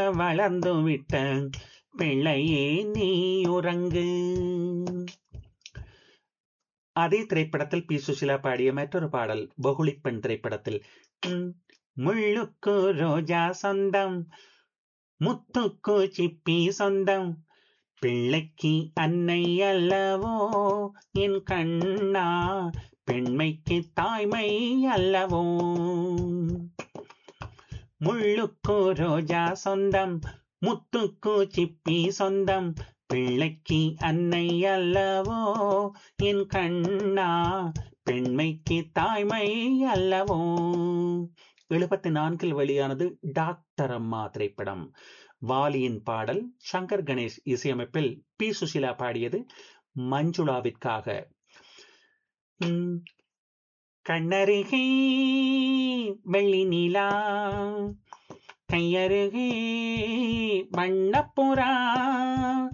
வளர்ந்து விட்ட பிள்ளையே நீ உறங்கு அதே திரைப்படத்தில் பி சுசிலா பாடிய மற்றொரு பாடல் பகுளிப் பெண் திரைப்படத்தில் ம், முள்ளுக்கு ரோஜா சொந்தம் முத்துக்கு சிப்பி சொந்தம் பிள்ளைக்கு அன்னை அல்லவோ என் கண்ணா பெண்மைக்கு தாய்மை அல்லவோ முள்ளுக்கு ரோஜா சொந்தம் முத்துக்கு சிப்பி சொந்தம் பிள்ளைக்கு அன்னை அல்லவோ என் கண்ணா பெண்மைக்கு தாய்மை அல்லவோ எழுபத்தி நான்கில் வெளியானது டாக்டர் அம்மா திரைப்படம் வாலியின் பாடல் சங்கர் கணேஷ் இசையமைப்பில் பி சுசிலா பாடியது மஞ்சுளாவிற்காக உம், கண்ணருகே வெள்ளி நிலா கையருகே வண்ணப்புறா